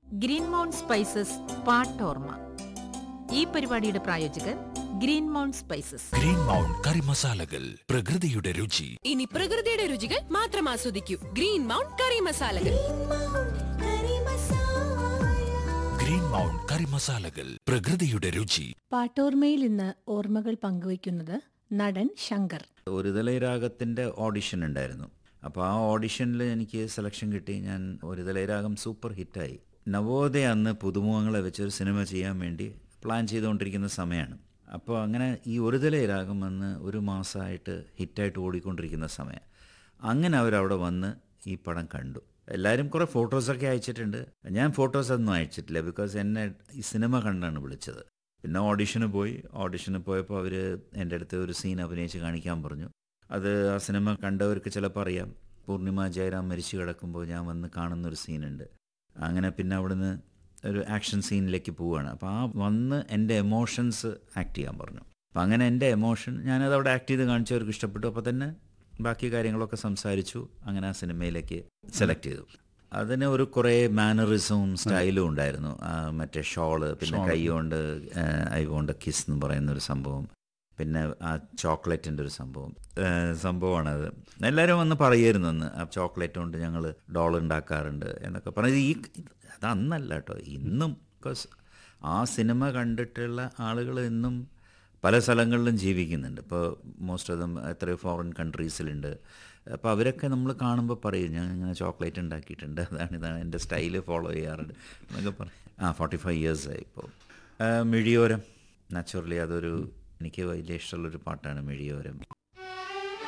green Mount spices പാട്ടോർമ ഈ പരിപാടിയുടെ പ്രായോജകർ Green Mount spices Green Mount curry മസാലകൾ പ്രകൃതിയുടെ രുചി ഇനി പ്രകൃതിയുടെ രുചികൾ മാത്രം ആസ്വദിക്കൂ ഗ്രീൻ മൗണ്ട് കറി മസാലകൾ ഗ്രീൻ മൗണ്ട് കറി മസാലകൾ പ്രകൃതിയുടെ രുചി പാട്ടോർമയിൽ ഇന്ന് ഓർമ്മകൾ പങ്കുവയ്ക്കുന്നത് നടൻ ശങ്കർ ഒരു രാഗത്തിൻ്റെ ഓഡിഷൻ ഉണ്ടായിരുന്നു അപ്പോൾ ആ ഓഡിഷനിൽ എനിക്ക് സെലക്ഷൻ കിട്ടി ഞാൻ ഒരു രാഗം സൂപ്പർ ഹിറ്റായി നവോദയ അന്ന് പുതുമുഖങ്ങളെ വെച്ചൊരു സിനിമ ചെയ്യാൻ വേണ്ടി പ്ലാൻ ചെയ്തുകൊണ്ടിരിക്കുന്ന സമയമാണ് അപ്പോൾ അങ്ങനെ ഈ ഒരു രാഗം വന്ന് ഒരു മാസമായിട്ട് ഹിറ്റായിട്ട് ഓടിക്കൊണ്ടിരിക്കുന്ന സമയം അങ്ങനെ അവരവിടെ വന്ന് ഈ പടം കണ്ടു എല്ലാവരും കുറേ ഫോട്ടോസൊക്കെ അയച്ചിട്ടുണ്ട് ഞാൻ ഫോട്ടോസ് ഒന്നും അയച്ചിട്ടില്ല ബിക്കോസ് എന്നെ ഈ സിനിമ കണ്ടാണ് വിളിച്ചത് പിന്നെ ഓഡിഷന് പോയി ഓഡിഷന് പോയപ്പോൾ അവർ എൻ്റെ അടുത്ത് ഒരു സീൻ അഭിനയിച്ച് കാണിക്കാൻ പറഞ്ഞു അത് ആ സിനിമ കണ്ടവർക്ക് ചിലപ്പോൾ അറിയാം പൂർണിമ ജയറാം മരിച്ചു കിടക്കുമ്പോൾ ഞാൻ വന്ന് കാണുന്ന ഒരു സീനുണ്ട് അങ്ങനെ പിന്നെ അവിടുന്ന് ഒരു ആക്ഷൻ സീനിലേക്ക് പോവുകയാണ് അപ്പോൾ ആ വന്ന് എൻ്റെ എമോഷൻസ് ആക്ട് ചെയ്യാൻ പറഞ്ഞു അപ്പം അങ്ങനെ എൻ്റെ എമോഷൻ ഞാനത് അവിടെ ആക്ട് ചെയ്ത് കാണിച്ചവർക്ക് ഇഷ്ടപ്പെട്ടു അപ്പോൾ തന്നെ ബാക്കി കാര്യങ്ങളൊക്കെ സംസാരിച്ചു അങ്ങനെ ആ സിനിമയിലേക്ക് സെലക്ട് ചെയ്തു അതിന് ഒരു കുറേ മാനറിസവും സ്റ്റൈലും ഉണ്ടായിരുന്നു ആ മറ്റേ ഷോള് പിന്നെ കൈ കൊണ്ട് ഐ വോണ്ട് കിസ് എന്ന് പറയുന്ന ഒരു സംഭവം പിന്നെ ആ ചോക്ലേറ്റിൻ്റെ ഒരു സംഭവം ഏഹ് സംഭവമാണത് എല്ലാവരും വന്ന് പറയുമായിരുന്നു അന്ന് ആ ചോക്ലേറ്റ് കൊണ്ട് ഞങ്ങൾ ഡോൾ ഉണ്ടാക്കാറുണ്ട് എന്നൊക്കെ പറഞ്ഞത് ഈ അത് അന്നല്ല കേട്ടോ ഇന്നും ബിക്കോസ് ആ സിനിമ കണ്ടിട്ടുള്ള ആളുകൾ ഇന്നും പല സ്ഥലങ്ങളിലും ജീവിക്കുന്നുണ്ട് ഇപ്പോൾ മോസ്റ്റ് ഓഫ് ദം എത്രയോ ഫോറിൻ കൺട്രീസിലുണ്ട് അപ്പോൾ അവരൊക്കെ നമ്മൾ കാണുമ്പോൾ പറയും ഞാൻ ഇങ്ങനെ ചോക്ലേറ്റ് ഉണ്ടാക്കിയിട്ടുണ്ട് അതാണ് ഇതാണ് എൻ്റെ സ്റ്റൈല് ഫോളോ ചെയ്യാറുണ്ട് എന്നൊക്കെ പറയും ആ ഫോർട്ടി ഫൈവ് ഇയേഴ്സായി ഇപ്പോൾ മിഴിയോരം നാച്ചുറലി അതൊരു എനിക്ക് വലിയ ഇഷ്ടമുള്ളൊരു പാട്ടാണ് മിഴിയോരം